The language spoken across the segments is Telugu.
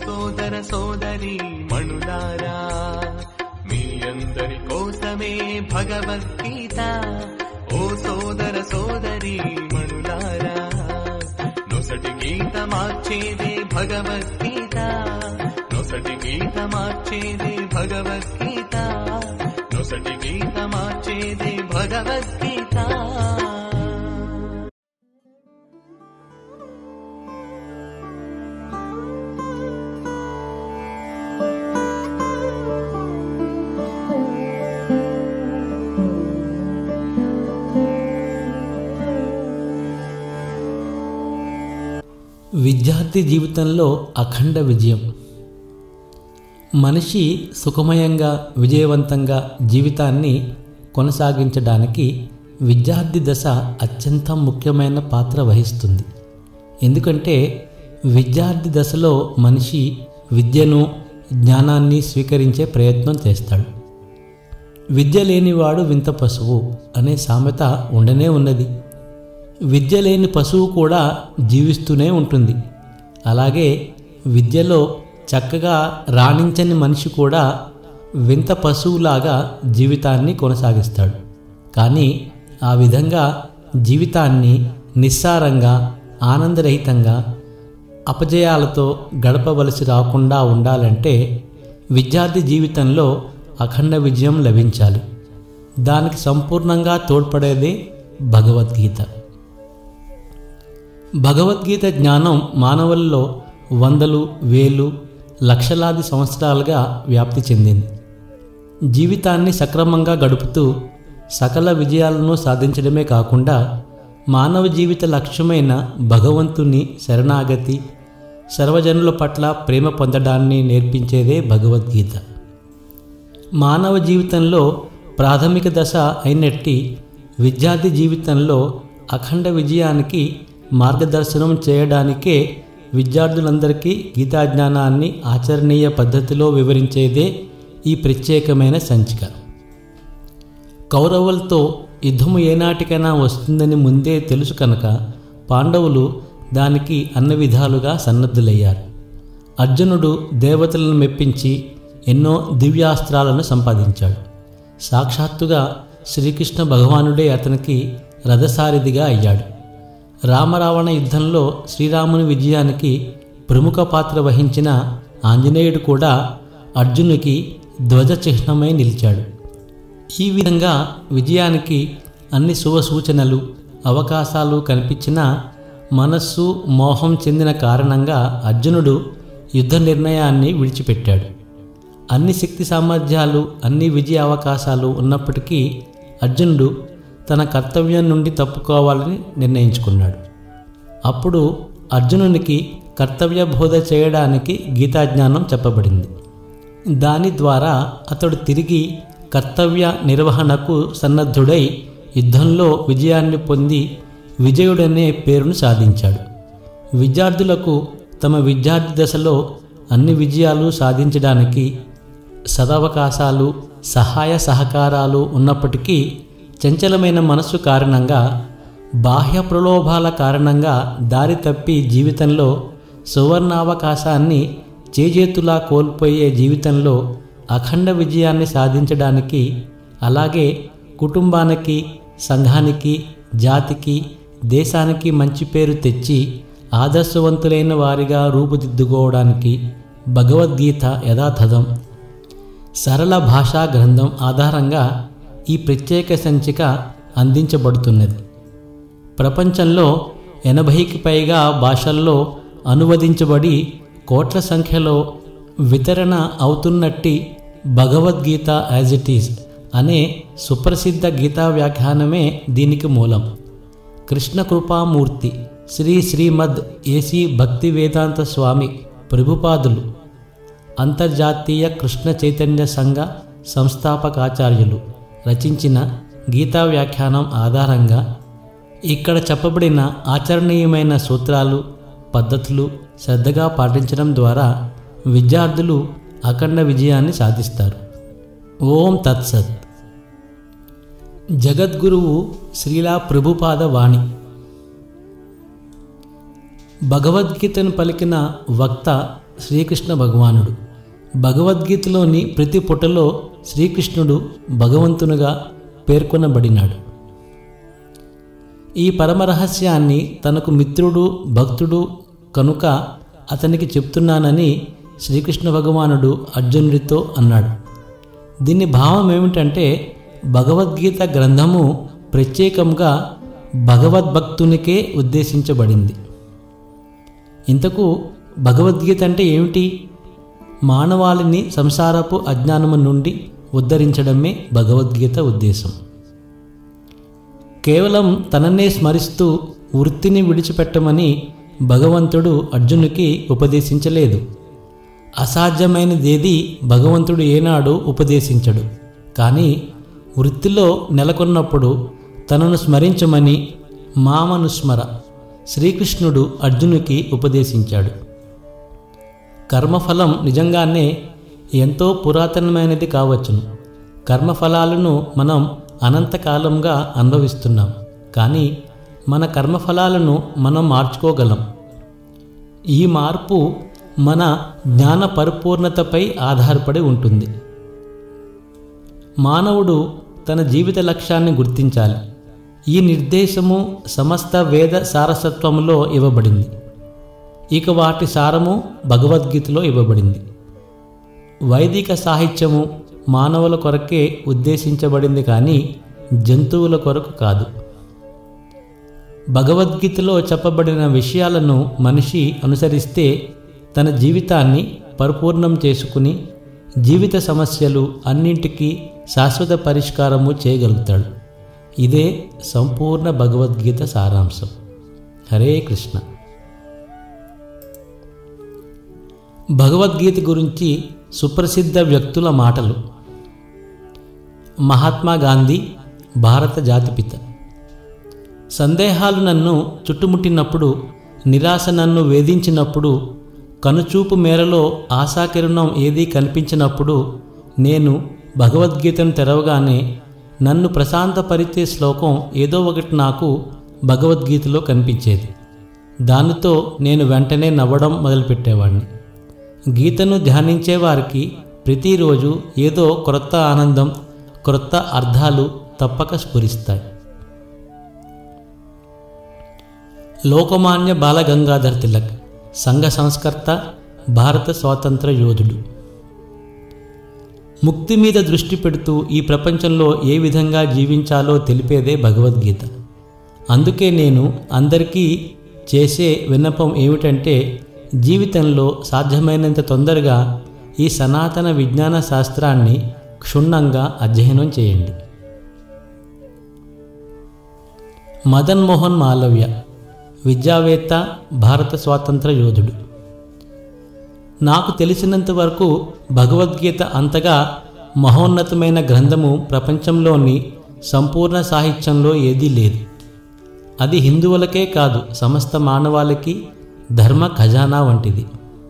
సోదర సోదరి మణులారా మీ అందరి కోసమే భగవద్గీత ఓ సోదర సోదరి మణులారా నొసటి గీత మార్చేదే భగవద్గీత నొసటి గీత మార్చేదే భగవద్గీత నొసటి గీత మార్చేదే భగవద్గీత విద్యార్థి జీవితంలో అఖండ విజయం మనిషి సుఖమయంగా విజయవంతంగా జీవితాన్ని కొనసాగించడానికి విద్యార్థి దశ అత్యంత ముఖ్యమైన పాత్ర వహిస్తుంది ఎందుకంటే విద్యార్థి దశలో మనిషి విద్యను జ్ఞానాన్ని స్వీకరించే ప్రయత్నం చేస్తాడు విద్య లేనివాడు వింత పశువు అనే సామెత ఉండనే ఉన్నది విద్య లేని పశువు కూడా జీవిస్తూనే ఉంటుంది అలాగే విద్యలో చక్కగా రాణించని మనిషి కూడా వింత పశువులాగా జీవితాన్ని కొనసాగిస్తాడు కానీ ఆ విధంగా జీవితాన్ని నిస్సారంగా ఆనందరహితంగా అపజయాలతో గడపవలసి రాకుండా ఉండాలంటే విద్యార్థి జీవితంలో అఖండ విజయం లభించాలి దానికి సంపూర్ణంగా తోడ్పడేదే భగవద్గీత భగవద్గీత జ్ఞానం మానవుల్లో వందలు వేలు లక్షలాది సంవత్సరాలుగా వ్యాప్తి చెందింది జీవితాన్ని సక్రమంగా గడుపుతూ సకల విజయాలను సాధించడమే కాకుండా మానవ జీవిత లక్ష్యమైన భగవంతుని శరణాగతి సర్వజనుల పట్ల ప్రేమ పొందడాన్ని నేర్పించేదే భగవద్గీత మానవ జీవితంలో ప్రాథమిక దశ అయినట్టి విద్యార్థి జీవితంలో అఖండ విజయానికి మార్గదర్శనం చేయడానికే విద్యార్థులందరికీ గీతా జ్ఞానాన్ని ఆచరణీయ పద్ధతిలో వివరించేదే ఈ ప్రత్యేకమైన సంచిక కౌరవులతో యుద్ధము ఏనాటికైనా వస్తుందని ముందే తెలుసు కనుక పాండవులు దానికి అన్ని విధాలుగా సన్నద్ధులయ్యారు అర్జునుడు దేవతలను మెప్పించి ఎన్నో దివ్యాస్త్రాలను సంపాదించాడు సాక్షాత్తుగా శ్రీకృష్ణ భగవానుడే అతనికి రథసారిథిగా అయ్యాడు రామరావణ యుద్ధంలో శ్రీరాముని విజయానికి ప్రముఖ పాత్ర వహించిన ఆంజనేయుడు కూడా అర్జునుకి ధ్వజ చిహ్నమై నిలిచాడు ఈ విధంగా విజయానికి అన్ని శుభ సూచనలు అవకాశాలు కనిపించిన మనస్సు మోహం చెందిన కారణంగా అర్జునుడు యుద్ధ నిర్ణయాన్ని విడిచిపెట్టాడు అన్ని శక్తి సామర్థ్యాలు అన్ని విజయ అవకాశాలు ఉన్నప్పటికీ అర్జునుడు తన కర్తవ్యం నుండి తప్పుకోవాలని నిర్ణయించుకున్నాడు అప్పుడు అర్జునునికి కర్తవ్య బోధ చేయడానికి గీతాజ్ఞానం చెప్పబడింది దాని ద్వారా అతడు తిరిగి కర్తవ్య నిర్వహణకు సన్నద్ధుడై యుద్ధంలో విజయాన్ని పొంది విజయుడనే పేరును సాధించాడు విద్యార్థులకు తమ విద్యార్థి దశలో అన్ని విజయాలు సాధించడానికి సదవకాశాలు సహాయ సహకారాలు ఉన్నప్పటికీ చంచలమైన మనస్సు కారణంగా బాహ్య ప్రలోభాల కారణంగా దారి తప్పి జీవితంలో సువర్ణావకాశాన్ని చేజేతులా కోల్పోయే జీవితంలో అఖండ విజయాన్ని సాధించడానికి అలాగే కుటుంబానికి సంఘానికి జాతికి దేశానికి మంచి పేరు తెచ్చి ఆదర్శవంతులైన వారిగా రూపుదిద్దుకోవడానికి భగవద్గీత యథాతథం సరళ భాషా గ్రంథం ఆధారంగా ఈ ప్రత్యేక సంచిక అందించబడుతున్నది ప్రపంచంలో ఎనభైకి పైగా భాషల్లో అనువదించబడి కోట్ల సంఖ్యలో వితరణ అవుతున్నట్టి భగవద్గీత యాజ్ ఇట్ ఈజ్ అనే సుప్రసిద్ధ గీతా వ్యాఖ్యానమే దీనికి మూలం కృష్ణ కృపామూర్తి శ్రీ శ్రీమద్ ఏసీ భక్తి వేదాంత స్వామి ప్రభుపాదులు అంతర్జాతీయ కృష్ణ చైతన్య సంఘ సంస్థాపకాచార్యులు రచించిన గీతా వ్యాఖ్యానం ఆధారంగా ఇక్కడ చెప్పబడిన ఆచరణీయమైన సూత్రాలు పద్ధతులు శ్రద్ధగా పాటించడం ద్వారా విద్యార్థులు అఖండ విజయాన్ని సాధిస్తారు ఓం తత్సత్ జగద్గురువు శ్రీలా ప్రభుపాద వాణి భగవద్గీతను పలికిన వక్త శ్రీకృష్ణ భగవానుడు భగవద్గీతలోని ప్రతి పుటలో శ్రీకృష్ణుడు భగవంతునిగా పేర్కొనబడినాడు ఈ పరమరహస్యాన్ని తనకు మిత్రుడు భక్తుడు కనుక అతనికి చెప్తున్నానని శ్రీకృష్ణ భగవానుడు అర్జునుడితో అన్నాడు దీని భావం ఏమిటంటే భగవద్గీత గ్రంథము ప్రత్యేకంగా భగవద్భక్తునికే ఉద్దేశించబడింది ఇంతకు భగవద్గీత అంటే ఏమిటి మానవాళిని సంసారపు అజ్ఞానము నుండి ఉద్ధరించడమే భగవద్గీత ఉద్దేశం కేవలం తననే స్మరిస్తూ వృత్తిని విడిచిపెట్టమని భగవంతుడు అర్జునుకి ఉపదేశించలేదు అసాధ్యమైనదేది భగవంతుడు ఏనాడు ఉపదేశించడు కానీ వృత్తిలో నెలకొన్నప్పుడు తనను స్మరించమని మామను స్మర శ్రీకృష్ణుడు అర్జునుకి ఉపదేశించాడు కర్మఫలం నిజంగానే ఎంతో పురాతనమైనది కావచ్చును కర్మఫలాలను మనం అనంతకాలంగా అనుభవిస్తున్నాం కానీ మన కర్మఫలాలను మనం మార్చుకోగలం ఈ మార్పు మన జ్ఞాన పరిపూర్ణతపై ఆధారపడి ఉంటుంది మానవుడు తన జీవిత లక్ష్యాన్ని గుర్తించాలి ఈ నిర్దేశము సమస్త వేద సారసత్వములో ఇవ్వబడింది ఇక వాటి సారము భగవద్గీతలో ఇవ్వబడింది వైదిక సాహిత్యము మానవుల కొరకే ఉద్దేశించబడింది కానీ జంతువుల కొరకు కాదు భగవద్గీతలో చెప్పబడిన విషయాలను మనిషి అనుసరిస్తే తన జీవితాన్ని పరిపూర్ణం చేసుకుని జీవిత సమస్యలు అన్నింటికీ శాశ్వత పరిష్కారము చేయగలుగుతాడు ఇదే సంపూర్ణ భగవద్గీత సారాంశం హరే కృష్ణ భగవద్గీత గురించి సుప్రసిద్ధ వ్యక్తుల మాటలు మహాత్మా గాంధీ భారత జాతిపిత సందేహాలు నన్ను చుట్టుముట్టినప్పుడు నిరాశ నన్ను వేధించినప్పుడు కనుచూపు మేరలో ఆశాకిరణం ఏదీ కనిపించినప్పుడు నేను భగవద్గీతను తెరవగానే నన్ను ప్రశాంతపరిచే శ్లోకం ఏదో ఒకటి నాకు భగవద్గీతలో కనిపించేది దానితో నేను వెంటనే నవ్వడం మొదలుపెట్టేవాడిని గీతను ధ్యానించే వారికి ప్రతిరోజు ఏదో క్రొత్త ఆనందం క్రొత్త అర్థాలు తప్పక స్ఫురిస్తాయి లోకమాన్య బాలగంగాధర్ తిలక్ సంఘ సంస్కర్త భారత స్వాతంత్ర యోధుడు ముక్తి మీద దృష్టి పెడుతూ ఈ ప్రపంచంలో ఏ విధంగా జీవించాలో తెలిపేదే భగవద్గీత అందుకే నేను అందరికీ చేసే విన్నపం ఏమిటంటే జీవితంలో సాధ్యమైనంత తొందరగా ఈ సనాతన విజ్ఞాన శాస్త్రాన్ని క్షుణ్ణంగా అధ్యయనం చేయండి మదన్ మోహన్ మాలవ్య విద్యావేత్త భారత స్వాతంత్ర యోధుడు నాకు తెలిసినంత వరకు భగవద్గీత అంతగా మహోన్నతమైన గ్రంథము ప్రపంచంలోని సంపూర్ణ సాహిత్యంలో ఏదీ లేదు అది హిందువులకే కాదు సమస్త మానవాళికి ధర్మ ఖజానా వంటిది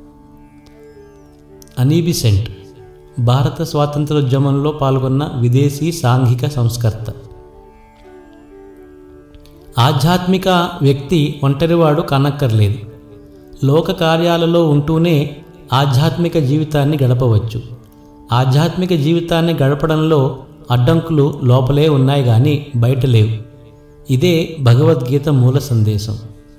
అనీబిసెంట్ భారత స్వాతంత్రోద్యమంలో పాల్గొన్న విదేశీ సాంఘిక సంస్కర్త ఆధ్యాత్మిక వ్యక్తి ఒంటరివాడు కనక్కర్లేదు లోక కార్యాలలో ఉంటూనే ఆధ్యాత్మిక జీవితాన్ని గడపవచ్చు ఆధ్యాత్మిక జీవితాన్ని గడపడంలో అడ్డంకులు లోపలే ఉన్నాయి కానీ బయట లేవు ఇదే భగవద్గీత మూల సందేశం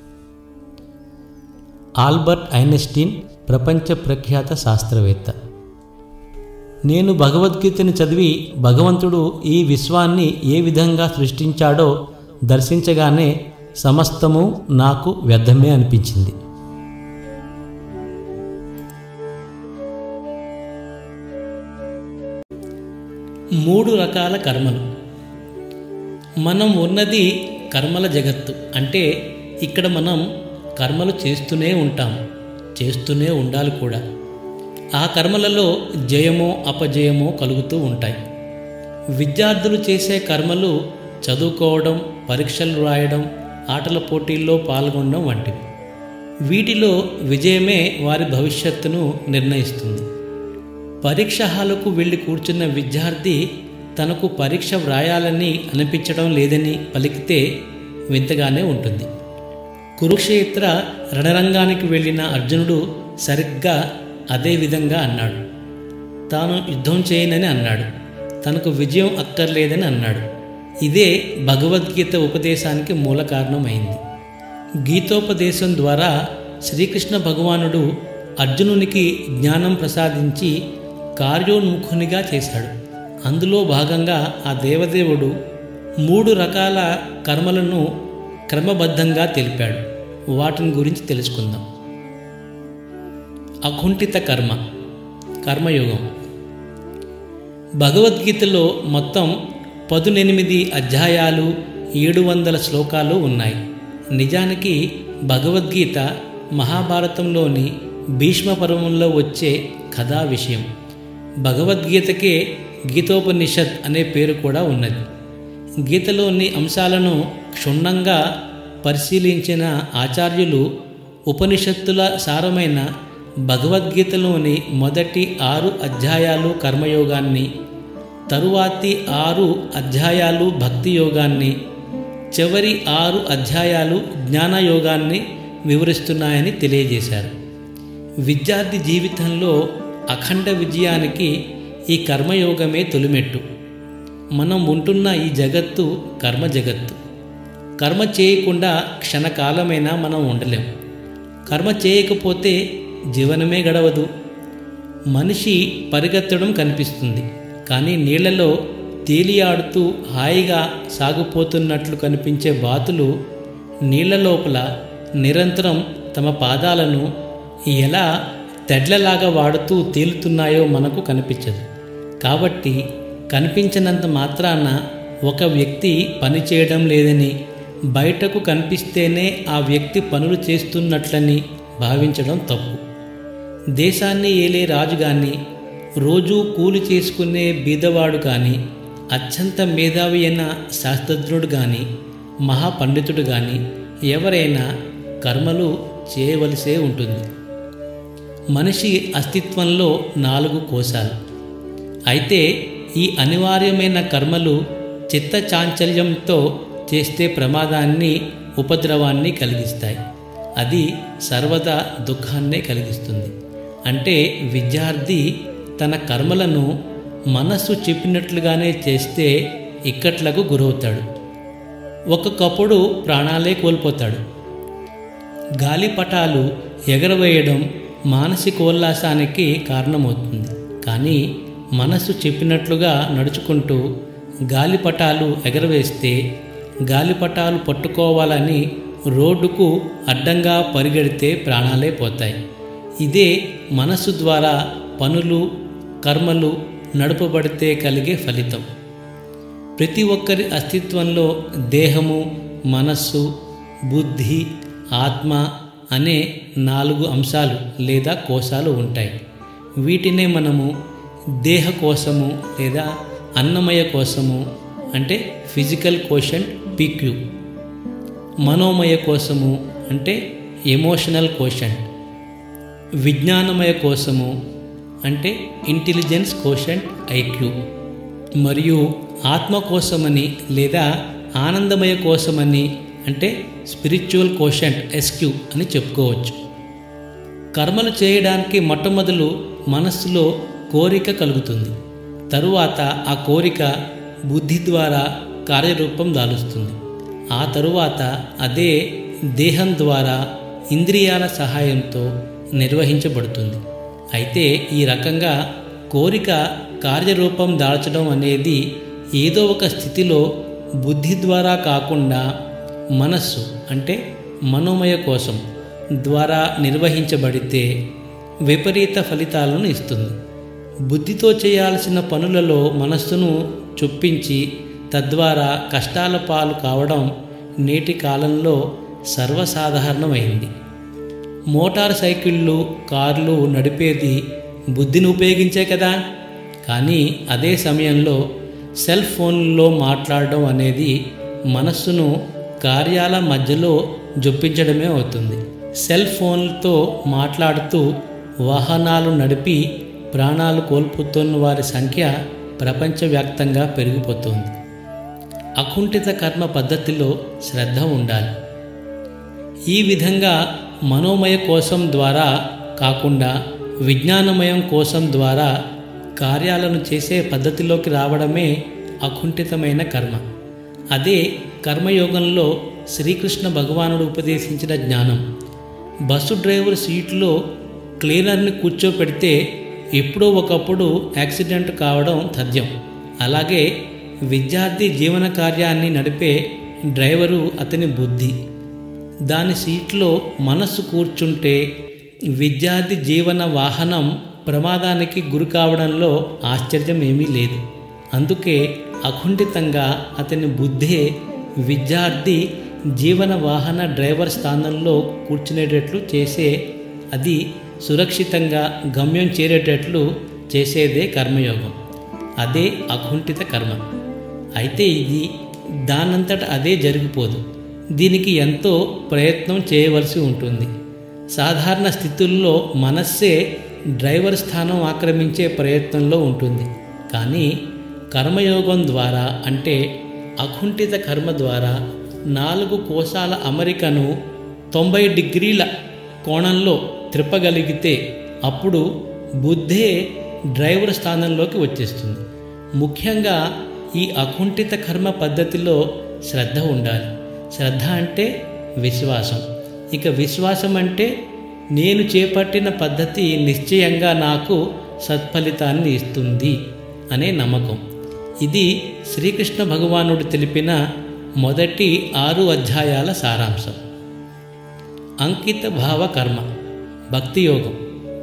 ఆల్బర్ట్ ఐన్స్టీన్ ప్రపంచ ప్రఖ్యాత శాస్త్రవేత్త నేను భగవద్గీతని చదివి భగవంతుడు ఈ విశ్వాన్ని ఏ విధంగా సృష్టించాడో దర్శించగానే సమస్తము నాకు వ్యర్థమే అనిపించింది మూడు రకాల కర్మలు మనం ఉన్నది కర్మల జగత్తు అంటే ఇక్కడ మనం కర్మలు చేస్తూనే ఉంటాం చేస్తూనే ఉండాలి కూడా ఆ కర్మలలో జయమో అపజయమో కలుగుతూ ఉంటాయి విద్యార్థులు చేసే కర్మలు చదువుకోవడం పరీక్షలు రాయడం ఆటల పోటీల్లో పాల్గొనడం వంటివి వీటిలో విజయమే వారి భవిష్యత్తును నిర్ణయిస్తుంది పరీక్ష హాలుకు వెళ్ళి కూర్చున్న విద్యార్థి తనకు పరీక్ష వ్రాయాలని అనిపించడం లేదని పలికితే వింతగానే ఉంటుంది కురుక్షేత్ర రణరంగానికి వెళ్ళిన అర్జునుడు సరిగ్గా అదే విధంగా అన్నాడు తాను యుద్ధం చేయనని అన్నాడు తనకు విజయం అక్కర్లేదని అన్నాడు ఇదే భగవద్గీత ఉపదేశానికి మూల కారణమైంది గీతోపదేశం ద్వారా శ్రీకృష్ణ భగవానుడు అర్జునునికి జ్ఞానం ప్రసాదించి కార్యోన్ముఖునిగా చేశాడు అందులో భాగంగా ఆ దేవదేవుడు మూడు రకాల కర్మలను క్రమబద్ధంగా తెలిపాడు వాటిని గురించి తెలుసుకుందాం అకుంఠిత కర్మ కర్మయోగం భగవద్గీతలో మొత్తం పదునెనిమిది అధ్యాయాలు ఏడు వందల శ్లోకాలు ఉన్నాయి నిజానికి భగవద్గీత మహాభారతంలోని భీష్మ పర్వంలో వచ్చే కథా విషయం భగవద్గీతకే గీతోపనిషత్ అనే పేరు కూడా ఉన్నది గీతలోని అంశాలను క్షుణ్ణంగా పరిశీలించిన ఆచార్యులు ఉపనిషత్తుల సారమైన భగవద్గీతలోని మొదటి ఆరు అధ్యాయాలు కర్మయోగాన్ని తరువాతి ఆరు అధ్యాయాలు భక్తి యోగాన్ని చివరి ఆరు అధ్యాయాలు జ్ఞానయోగాన్ని వివరిస్తున్నాయని తెలియజేశారు విద్యార్థి జీవితంలో అఖండ విజయానికి ఈ కర్మయోగమే తొలిమెట్టు మనం ఉంటున్న ఈ జగత్తు కర్మ జగత్తు కర్మ చేయకుండా క్షణకాలమైనా మనం ఉండలేం కర్మ చేయకపోతే జీవనమే గడవదు మనిషి పరిగెత్తడం కనిపిస్తుంది కానీ నీళ్లలో తేలియాడుతూ హాయిగా సాగిపోతున్నట్లు కనిపించే బాతులు నీళ్ల లోపల నిరంతరం తమ పాదాలను ఎలా తెడ్లలాగా వాడుతూ తేలుతున్నాయో మనకు కనిపించదు కాబట్టి కనిపించినంత మాత్రాన ఒక వ్యక్తి పని చేయడం లేదని బయటకు కనిపిస్తేనే ఆ వ్యక్తి పనులు చేస్తున్నట్లని భావించడం తప్పు దేశాన్ని ఏలే రాజు కానీ రోజూ కూలి చేసుకునే బీదవాడు కానీ అత్యంత మేధావి అయిన శాస్త్రజ్ఞుడు కానీ మహాపండితుడు కానీ ఎవరైనా కర్మలు చేయవలసే ఉంటుంది మనిషి అస్తిత్వంలో నాలుగు కోశాలు అయితే ఈ అనివార్యమైన కర్మలు చిత్త చాంచల్యంతో చేస్తే ప్రమాదాన్ని ఉపద్రవాన్ని కలిగిస్తాయి అది సర్వదా దుఃఖాన్నే కలిగిస్తుంది అంటే విద్యార్థి తన కర్మలను మనస్సు చెప్పినట్లుగానే చేస్తే ఇక్కట్లకు గురవుతాడు ఒక్కొక్కప్పుడు ప్రాణాలే కోల్పోతాడు గాలిపటాలు ఎగరవేయడం మానసికోల్లాసానికి కారణమవుతుంది కానీ మనస్సు చెప్పినట్లుగా నడుచుకుంటూ గాలిపటాలు ఎగరవేస్తే గాలిపటాలు పట్టుకోవాలని రోడ్డుకు అడ్డంగా పరిగెడితే ప్రాణాలే పోతాయి ఇదే మనస్సు ద్వారా పనులు కర్మలు నడుపబడితే కలిగే ఫలితం ప్రతి ఒక్కరి అస్తిత్వంలో దేహము మనస్సు బుద్ధి ఆత్మ అనే నాలుగు అంశాలు లేదా కోశాలు ఉంటాయి వీటినే మనము దేహ కోశము లేదా అన్నమయ కోశము అంటే ఫిజికల్ కోషన్ పీక్యూ మనోమయ కోశము అంటే ఎమోషనల్ కోషన్ విజ్ఞానమయ కోశము అంటే ఇంటెలిజెన్స్ కోషంట్ ఐక్యూ మరియు ఆత్మ కోసమని లేదా ఆనందమయ కోసమని అంటే స్పిరిచువల్ కోషంట్ ఎస్క్యూ అని చెప్పుకోవచ్చు కర్మలు చేయడానికి మొట్టమొదలు మనస్సులో కోరిక కలుగుతుంది తరువాత ఆ కోరిక బుద్ధి ద్వారా కార్యరూపం దాలుస్తుంది ఆ తరువాత అదే దేహం ద్వారా ఇంద్రియాల సహాయంతో నిర్వహించబడుతుంది అయితే ఈ రకంగా కోరిక కార్యరూపం దాల్చడం అనేది ఏదో ఒక స్థితిలో బుద్ధి ద్వారా కాకుండా మనస్సు అంటే మనోమయ కోసం ద్వారా నిర్వహించబడితే విపరీత ఫలితాలను ఇస్తుంది బుద్ధితో చేయాల్సిన పనులలో మనస్సును చొప్పించి తద్వారా కష్టాల పాలు కావడం నేటి కాలంలో సర్వసాధారణమైంది మోటార్ సైకిళ్ళు కార్లు నడిపేది బుద్ధిని ఉపయోగించే కదా కానీ అదే సమయంలో సెల్ ఫోన్లో మాట్లాడడం అనేది మనస్సును కార్యాల మధ్యలో జొప్పించడమే అవుతుంది సెల్ ఫోన్లతో మాట్లాడుతూ వాహనాలు నడిపి ప్రాణాలు కోల్పోతున్న వారి సంఖ్య ప్రపంచవ్యాప్తంగా పెరిగిపోతుంది అకుంఠిత కర్మ పద్ధతిలో శ్రద్ధ ఉండాలి ఈ విధంగా మనోమయ కోశం ద్వారా కాకుండా విజ్ఞానమయం కోసం ద్వారా కార్యాలను చేసే పద్ధతిలోకి రావడమే అకుంఠితమైన కర్మ అదే కర్మయోగంలో శ్రీకృష్ణ భగవానుడు ఉపదేశించిన జ్ఞానం బస్సు డ్రైవర్ సీట్లో క్లీనర్ని కూర్చోపెడితే ఎప్పుడో ఒకప్పుడు యాక్సిడెంట్ కావడం తథ్యం అలాగే విద్యార్థి జీవన కార్యాన్ని నడిపే డ్రైవరు అతని బుద్ధి దాని సీట్లో మనస్సు కూర్చుంటే విద్యార్థి జీవన వాహనం ప్రమాదానికి గురి కావడంలో ఆశ్చర్యం ఏమీ లేదు అందుకే అఖండితంగా అతని బుద్ధే విద్యార్థి జీవన వాహన డ్రైవర్ స్థానంలో కూర్చునేటట్లు చేసే అది సురక్షితంగా గమ్యం చేరేటట్లు చేసేదే కర్మయోగం అదే అకుంఠిత కర్మ అయితే ఇది దానంతట అదే జరిగిపోదు దీనికి ఎంతో ప్రయత్నం చేయవలసి ఉంటుంది సాధారణ స్థితుల్లో మనస్సే డ్రైవర్ స్థానం ఆక్రమించే ప్రయత్నంలో ఉంటుంది కానీ కర్మయోగం ద్వారా అంటే అకుంఠిత కర్మ ద్వారా నాలుగు కోశాల అమరికను తొంభై డిగ్రీల కోణంలో త్రిప్పగలిగితే అప్పుడు బుద్ధే డ్రైవర్ స్థానంలోకి వచ్చేస్తుంది ముఖ్యంగా ఈ అకుంఠిత కర్మ పద్ధతిలో శ్రద్ధ ఉండాలి శ్రద్ధ అంటే విశ్వాసం ఇక విశ్వాసం అంటే నేను చేపట్టిన పద్ధతి నిశ్చయంగా నాకు సత్ఫలితాన్ని ఇస్తుంది అనే నమ్మకం ఇది శ్రీకృష్ణ భగవానుడు తెలిపిన మొదటి ఆరు అధ్యాయాల సారాంశం అంకిత భావ కర్మ భక్తి యోగం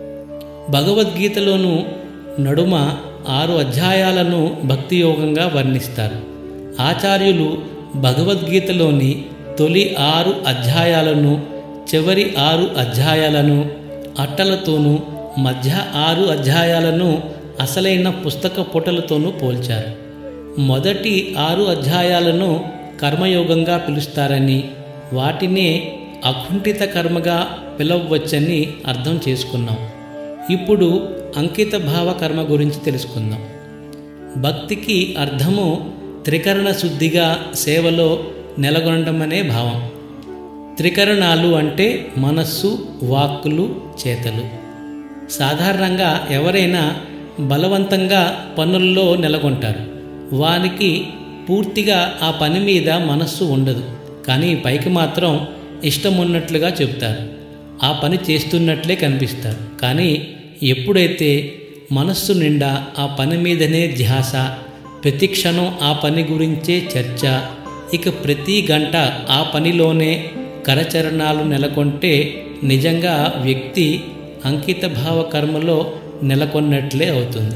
భగవద్గీతలోను నడుమ ఆరు అధ్యాయాలను భక్తి యోగంగా వర్ణిస్తారు ఆచార్యులు భగవద్గీతలోని తొలి ఆరు అధ్యాయాలను చివరి ఆరు అధ్యాయాలను అట్టలతోనూ మధ్య ఆరు అధ్యాయాలను అసలైన పుస్తక పుటలతోనూ పోల్చారు మొదటి ఆరు అధ్యాయాలను కర్మయోగంగా పిలుస్తారని వాటినే అకుంఠిత కర్మగా పిలవవచ్చని అర్థం చేసుకున్నాం ఇప్పుడు అంకిత భావ కర్మ గురించి తెలుసుకుందాం భక్తికి అర్థము త్రికరణ శుద్ధిగా సేవలో నెలకొనడమనే భావం త్రికరణాలు అంటే మనస్సు వాక్కులు చేతలు సాధారణంగా ఎవరైనా బలవంతంగా పనుల్లో నెలకొంటారు వానికి పూర్తిగా ఆ పని మీద మనస్సు ఉండదు కానీ పైకి మాత్రం ఇష్టం ఉన్నట్లుగా చెబుతారు ఆ పని చేస్తున్నట్లే కనిపిస్తారు కానీ ఎప్పుడైతే మనస్సు నిండా ఆ పని మీదనే ధ్యాస ప్రతి క్షణం ఆ పని గురించే చర్చ ఇక ప్రతి గంట ఆ పనిలోనే కరచరణాలు నెలకొంటే నిజంగా వ్యక్తి అంకిత భావ కర్మలో నెలకొన్నట్లే అవుతుంది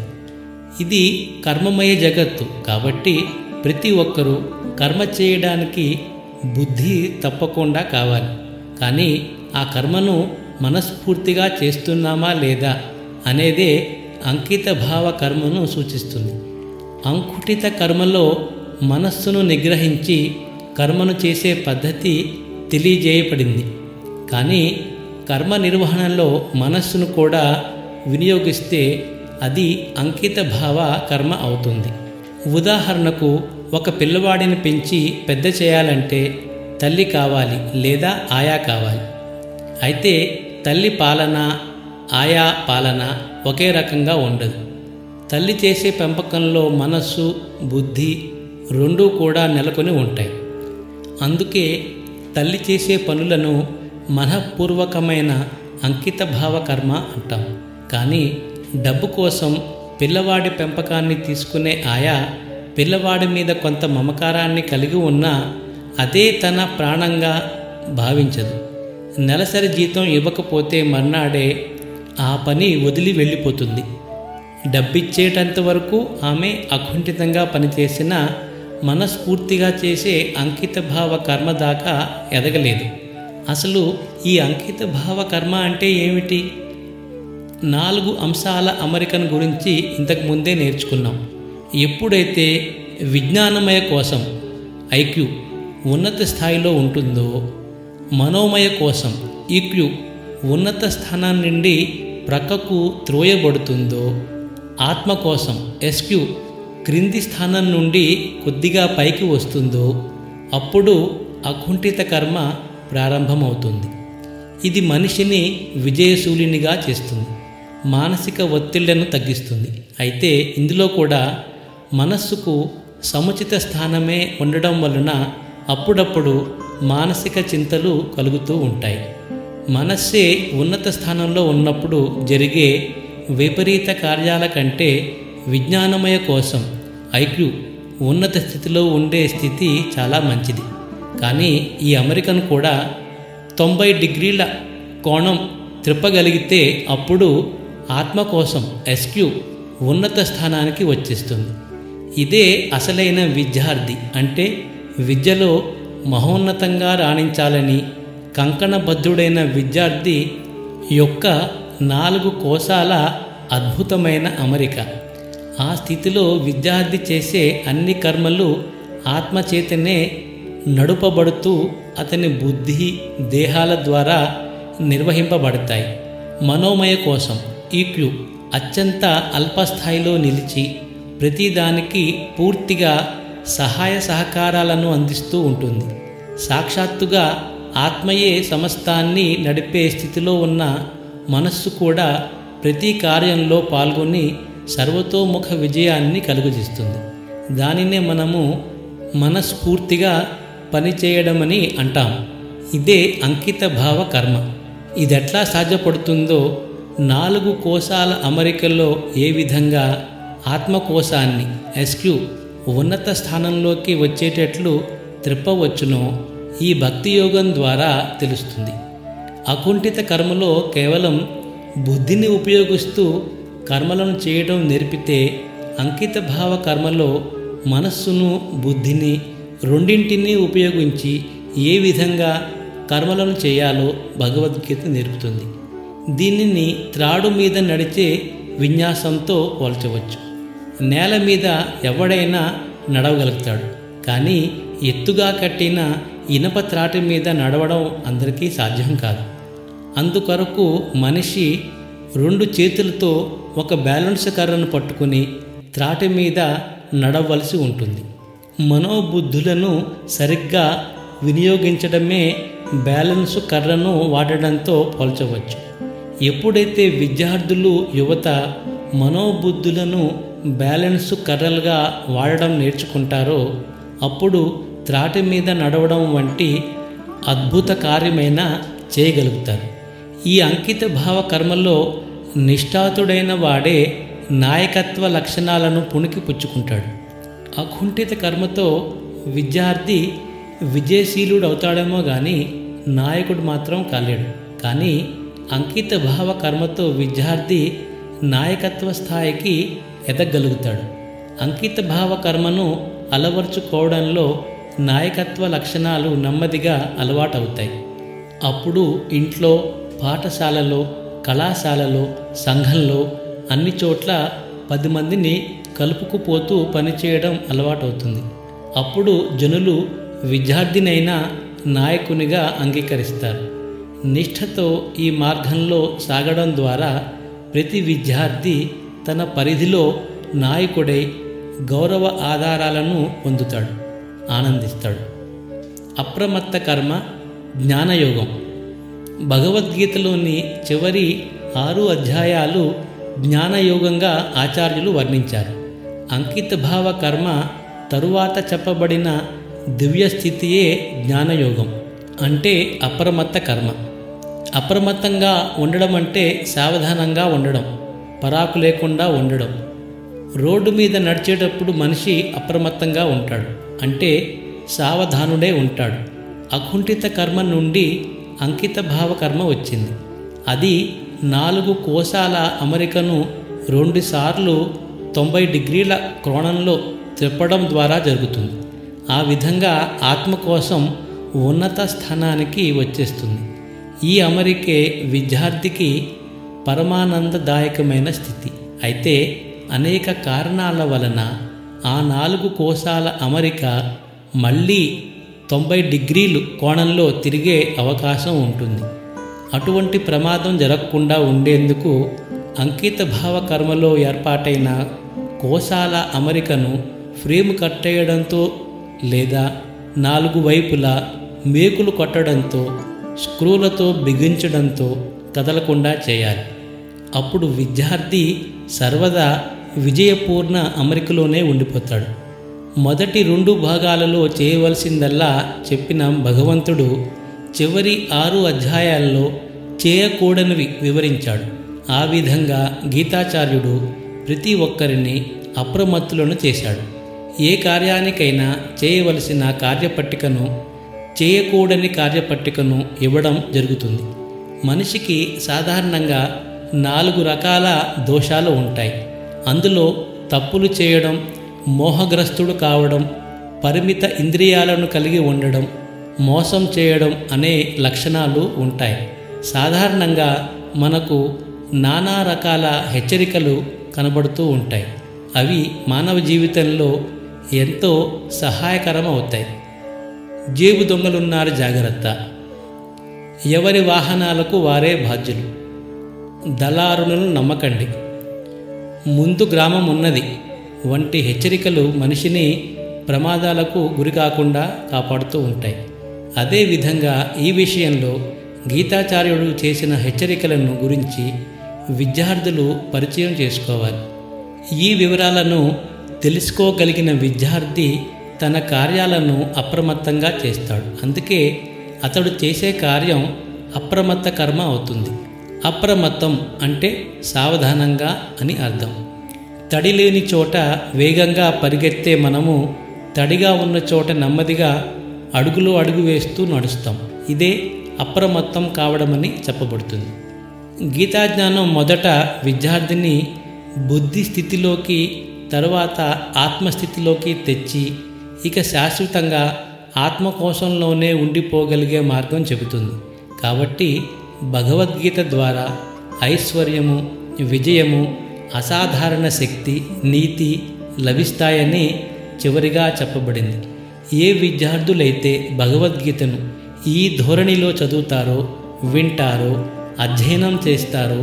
ఇది కర్మమయ జగత్తు కాబట్టి ప్రతి ఒక్కరూ కర్మ చేయడానికి బుద్ధి తప్పకుండా కావాలి కానీ ఆ కర్మను మనస్ఫూర్తిగా చేస్తున్నామా లేదా అనేదే అంకిత భావ కర్మను సూచిస్తుంది అంకుటిత కర్మలో మనస్సును నిగ్రహించి కర్మను చేసే పద్ధతి తెలియజేయబడింది కానీ కర్మ నిర్వహణలో మనస్సును కూడా వినియోగిస్తే అది అంకిత భావ కర్మ అవుతుంది ఉదాహరణకు ఒక పిల్లవాడిని పెంచి పెద్ద చేయాలంటే తల్లి కావాలి లేదా ఆయా కావాలి అయితే తల్లి పాలన ఆయా పాలన ఒకే రకంగా ఉండదు తల్లి చేసే పెంపకంలో మనస్సు బుద్ధి రెండూ కూడా నెలకొని ఉంటాయి అందుకే తల్లి చేసే పనులను మనఃపూర్వకమైన అంకిత భావ కర్మ అంటాం కానీ డబ్బు కోసం పిల్లవాడి పెంపకాన్ని తీసుకునే ఆయా పిల్లవాడి మీద కొంత మమకారాన్ని కలిగి ఉన్నా అదే తన ప్రాణంగా భావించదు నెలసరి జీతం ఇవ్వకపోతే మర్నాడే ఆ పని వదిలి వెళ్ళిపోతుంది డబ్బిచ్చేటంత వరకు ఆమె అకుంఠితంగా పనిచేసిన మనస్ఫూర్తిగా చేసే అంకిత భావ కర్మ దాకా ఎదగలేదు అసలు ఈ అంకిత భావ కర్మ అంటే ఏమిటి నాలుగు అంశాల అమరికను గురించి ఇంతకు ముందే నేర్చుకున్నాం ఎప్పుడైతే విజ్ఞానమయ కోసం ఐక్యూ ఉన్నత స్థాయిలో ఉంటుందో మనోమయ కోసం ఈక్యూ ఉన్నత స్థానం నుండి ప్రక్కకు త్రోయబడుతుందో ఆత్మ కోసం ఎస్క్యూ క్రింది స్థానం నుండి కొద్దిగా పైకి వస్తుందో అప్పుడు అకుంఠిత కర్మ ప్రారంభమవుతుంది ఇది మనిషిని విజయశూలినిగా చేస్తుంది మానసిక ఒత్తిళ్లను తగ్గిస్తుంది అయితే ఇందులో కూడా మనస్సుకు సముచిత స్థానమే ఉండడం వలన అప్పుడప్పుడు మానసిక చింతలు కలుగుతూ ఉంటాయి మనస్సే ఉన్నత స్థానంలో ఉన్నప్పుడు జరిగే విపరీత కార్యాల కంటే విజ్ఞానమయ కోసం ఐక్యూ ఉన్నత స్థితిలో ఉండే స్థితి చాలా మంచిది కానీ ఈ అమెరికన్ కూడా తొంభై డిగ్రీల కోణం త్రిప్పగలిగితే అప్పుడు ఆత్మ కోసం ఎస్క్యూ ఉన్నత స్థానానికి వచ్చేస్తుంది ఇదే అసలైన విద్యార్థి అంటే విద్యలో మహోన్నతంగా రాణించాలని కంకణబద్ధుడైన విద్యార్థి యొక్క నాలుగు కోశాల అద్భుతమైన అమరిక ఆ స్థితిలో విద్యార్థి చేసే అన్ని కర్మలు ఆత్మచేతనే నడుపబడుతూ అతని బుద్ధి దేహాల ద్వారా నిర్వహింపబడతాయి మనోమయ కోసం ఈక్యూ అత్యంత అల్పస్థాయిలో నిలిచి ప్రతిదానికి పూర్తిగా సహాయ సహకారాలను అందిస్తూ ఉంటుంది సాక్షాత్తుగా ఆత్మయే సమస్తాన్ని నడిపే స్థితిలో ఉన్న మనస్సు కూడా ప్రతి కార్యంలో పాల్గొని సర్వతోముఖ విజయాన్ని కలుగజేస్తుంది దానినే మనము మనస్ఫూర్తిగా పనిచేయడమని అంటాం ఇదే అంకిత భావ కర్మ ఇదెట్లా సాధ్యపడుతుందో నాలుగు కోశాల అమరికలో ఏ విధంగా ఆత్మకోశాన్ని ఎస్క్యూ ఉన్నత స్థానంలోకి వచ్చేటట్లు త్రిప్పవచ్చునో ఈ భక్తి యోగం ద్వారా తెలుస్తుంది అకుంఠిత కర్మలో కేవలం బుద్ధిని ఉపయోగిస్తూ కర్మలను చేయడం నేర్పితే అంకిత భావ కర్మలో మనస్సును బుద్ధిని రెండింటినీ ఉపయోగించి ఏ విధంగా కర్మలను చేయాలో భగవద్గీత నేర్పుతుంది దీనిని త్రాడు మీద నడిచే విన్యాసంతో పోల్చవచ్చు నేల మీద ఎవడైనా నడవగలుగుతాడు కానీ ఎత్తుగా కట్టిన ఇనప త్రాటి మీద నడవడం అందరికీ సాధ్యం కాదు అందుకొరకు మనిషి రెండు చేతులతో ఒక బ్యాలెన్స్ కర్రను పట్టుకుని త్రాటి మీద నడవలసి ఉంటుంది మనోబుద్ధులను సరిగ్గా వినియోగించడమే బ్యాలెన్స్ కర్రను వాడడంతో పోల్చవచ్చు ఎప్పుడైతే విద్యార్థులు యువత మనోబుద్ధులను బ్యాలెన్స్ కర్రలుగా వాడడం నేర్చుకుంటారో అప్పుడు త్రాటి మీద నడవడం వంటి అద్భుత కార్యమైన చేయగలుగుతారు ఈ అంకిత భావ కర్మలో నిష్ఠాతుడైన వాడే నాయకత్వ లక్షణాలను పుణికి పుచ్చుకుంటాడు అకుంఠిత కర్మతో విద్యార్థి విజయశీలుడు అవుతాడేమో కానీ నాయకుడు మాత్రం కాలేడు కానీ అంకిత భావ కర్మతో విద్యార్థి నాయకత్వ స్థాయికి ఎదగలుగుతాడు అంకిత భావ కర్మను అలవర్చుకోవడంలో నాయకత్వ లక్షణాలు నెమ్మదిగా అలవాటవుతాయి అప్పుడు ఇంట్లో పాఠశాలలో కళాశాలలో సంఘంలో అన్ని చోట్ల పది మందిని కలుపుకుపోతూ పనిచేయడం అలవాటవుతుంది అప్పుడు జనులు విద్యార్థినైనా నాయకునిగా అంగీకరిస్తారు నిష్ఠతో ఈ మార్గంలో సాగడం ద్వారా ప్రతి విద్యార్థి తన పరిధిలో నాయకుడై గౌరవ ఆధారాలను పొందుతాడు ఆనందిస్తాడు అప్రమత్త కర్మ జ్ఞానయోగం భగవద్గీతలోని చివరి ఆరు అధ్యాయాలు జ్ఞానయోగంగా ఆచార్యులు వర్ణించారు అంకిత భావ కర్మ తరువాత చెప్పబడిన దివ్య స్థితియే జ్ఞానయోగం అంటే అప్రమత్త కర్మ అప్రమత్తంగా ఉండడం అంటే సావధానంగా ఉండడం పరాకు లేకుండా ఉండడం రోడ్డు మీద నడిచేటప్పుడు మనిషి అప్రమత్తంగా ఉంటాడు అంటే సావధానుడే ఉంటాడు అకుంఠిత కర్మ నుండి అంకిత భావ కర్మ వచ్చింది అది నాలుగు కోశాల అమరికను రెండుసార్లు తొంభై డిగ్రీల కోణంలో తిప్పడం ద్వారా జరుగుతుంది ఆ విధంగా ఆత్మ కోసం ఉన్నత స్థానానికి వచ్చేస్తుంది ఈ అమరికే విద్యార్థికి పరమానందదాయకమైన స్థితి అయితే అనేక కారణాల వలన ఆ నాలుగు కోశాల అమరిక మళ్ళీ తొంభై డిగ్రీలు కోణంలో తిరిగే అవకాశం ఉంటుంది అటువంటి ప్రమాదం జరగకుండా ఉండేందుకు అంకిత భావ కర్మలో ఏర్పాటైన కోశాల అమరికను ఫ్రేమ్ కట్టేయడంతో లేదా నాలుగు వైపులా మేకులు కొట్టడంతో స్క్రూలతో బిగించడంతో కదలకుండా చేయాలి అప్పుడు విద్యార్థి సర్వదా విజయపూర్ణ అమరికలోనే ఉండిపోతాడు మొదటి రెండు భాగాలలో చేయవలసిందల్లా చెప్పిన భగవంతుడు చివరి ఆరు అధ్యాయాల్లో చేయకూడనివి వివరించాడు ఆ విధంగా గీతాచార్యుడు ప్రతి ఒక్కరిని అప్రమత్తులను చేశాడు ఏ కార్యానికైనా చేయవలసిన కార్యపట్టికను చేయకూడని కార్యపట్టికను ఇవ్వడం జరుగుతుంది మనిషికి సాధారణంగా నాలుగు రకాల దోషాలు ఉంటాయి అందులో తప్పులు చేయడం మోహగ్రస్తుడు కావడం పరిమిత ఇంద్రియాలను కలిగి ఉండడం మోసం చేయడం అనే లక్షణాలు ఉంటాయి సాధారణంగా మనకు నానా రకాల హెచ్చరికలు కనబడుతూ ఉంటాయి అవి మానవ జీవితంలో ఎంతో సహాయకరం అవుతాయి జేబు దొంగలున్నారు జాగ్రత్త ఎవరి వాహనాలకు వారే బాధ్యులు దళారులను నమ్మకండి ముందు గ్రామం ఉన్నది వంటి హెచ్చరికలు మనిషిని ప్రమాదాలకు గురి కాకుండా కాపాడుతూ ఉంటాయి అదేవిధంగా ఈ విషయంలో గీతాచార్యుడు చేసిన హెచ్చరికలను గురించి విద్యార్థులు పరిచయం చేసుకోవాలి ఈ వివరాలను తెలుసుకోగలిగిన విద్యార్థి తన కార్యాలను అప్రమత్తంగా చేస్తాడు అందుకే అతడు చేసే కార్యం అప్రమత్త కర్మ అవుతుంది అప్రమత్తం అంటే సావధానంగా అని అర్థం తడి లేని చోట వేగంగా పరిగెత్తే మనము తడిగా ఉన్న చోట నెమ్మదిగా అడుగులో అడుగు వేస్తూ నడుస్తాం ఇదే అప్రమత్తం కావడమని చెప్పబడుతుంది గీతాజ్ఞానం మొదట విద్యార్థిని బుద్ధి స్థితిలోకి తరువాత ఆత్మస్థితిలోకి తెచ్చి ఇక శాశ్వతంగా ఆత్మకోశంలోనే ఉండిపోగలిగే మార్గం చెబుతుంది కాబట్టి భగవద్గీత ద్వారా ఐశ్వర్యము విజయము అసాధారణ శక్తి నీతి లభిస్తాయని చివరిగా చెప్పబడింది ఏ విద్యార్థులైతే భగవద్గీతను ఈ ధోరణిలో చదువుతారో వింటారో అధ్యయనం చేస్తారో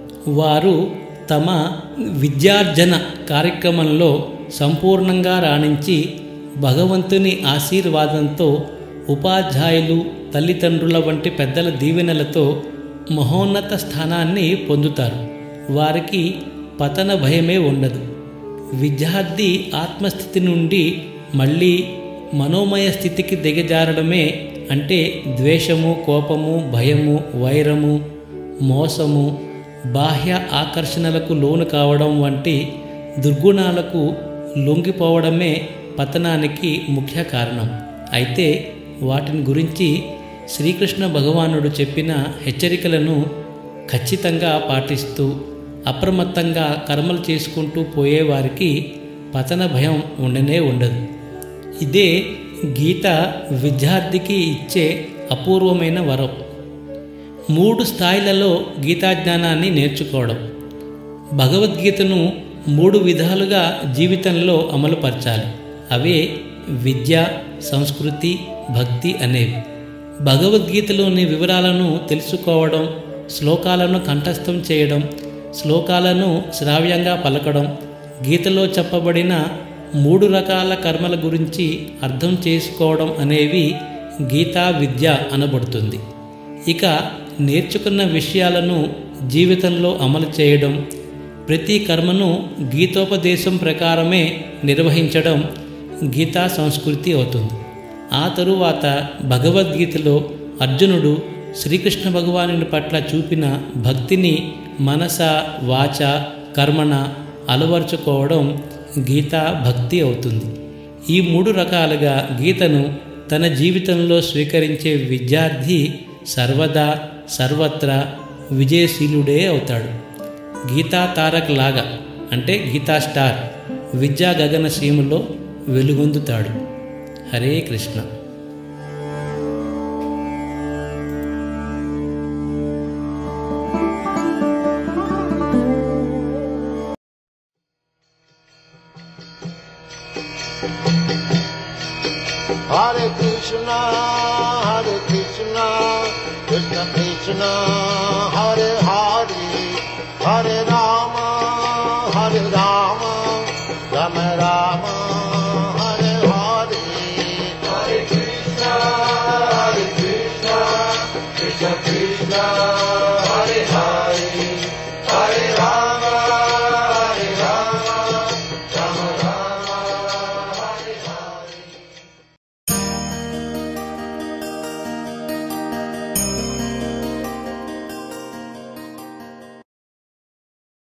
వారు తమ విద్యార్జన కార్యక్రమంలో సంపూర్ణంగా రాణించి భగవంతుని ఆశీర్వాదంతో ఉపాధ్యాయులు తల్లిదండ్రుల వంటి పెద్దల దీవెనలతో మహోన్నత స్థానాన్ని పొందుతారు వారికి పతన భయమే ఉండదు విద్యార్థి ఆత్మస్థితి నుండి మళ్ళీ మనోమయ స్థితికి దిగజారడమే అంటే ద్వేషము కోపము భయము వైరము మోసము బాహ్య ఆకర్షణలకు లోను కావడం వంటి దుర్గుణాలకు లొంగిపోవడమే పతనానికి ముఖ్య కారణం అయితే వాటిని గురించి శ్రీకృష్ణ భగవానుడు చెప్పిన హెచ్చరికలను ఖచ్చితంగా పాటిస్తూ అప్రమత్తంగా కర్మలు చేసుకుంటూ పోయేవారికి పతన భయం ఉండనే ఉండదు ఇదే గీత విద్యార్థికి ఇచ్చే అపూర్వమైన వరం మూడు స్థాయిలలో గీతాజ్ఞానాన్ని నేర్చుకోవడం భగవద్గీతను మూడు విధాలుగా జీవితంలో అమలుపరచాలి అవే విద్య సంస్కృతి భక్తి అనేవి భగవద్గీతలోని వివరాలను తెలుసుకోవడం శ్లోకాలను కంఠస్థం చేయడం శ్లోకాలను శ్రావ్యంగా పలకడం గీతలో చెప్పబడిన మూడు రకాల కర్మల గురించి అర్థం చేసుకోవడం అనేవి గీతా విద్య అనబడుతుంది ఇక నేర్చుకున్న విషయాలను జీవితంలో అమలు చేయడం ప్రతి కర్మను గీతోపదేశం ప్రకారమే నిర్వహించడం గీతా సంస్కృతి అవుతుంది ఆ తరువాత భగవద్గీతలో అర్జునుడు శ్రీకృష్ణ భగవానుని పట్ల చూపిన భక్తిని మనస వాచ కర్మణ అలవర్చుకోవడం గీతా భక్తి అవుతుంది ఈ మూడు రకాలుగా గీతను తన జీవితంలో స్వీకరించే విద్యార్థి సర్వదా సర్వత్రా విజయశీలుడే అవుతాడు గీతా తారక్ లాగా అంటే గీతా స్టార్ విద్యా గగన సీమలో వెలుగొందుతాడు Hare Krishna Hare Krishna, Hare Krishna, Krishna Krishna,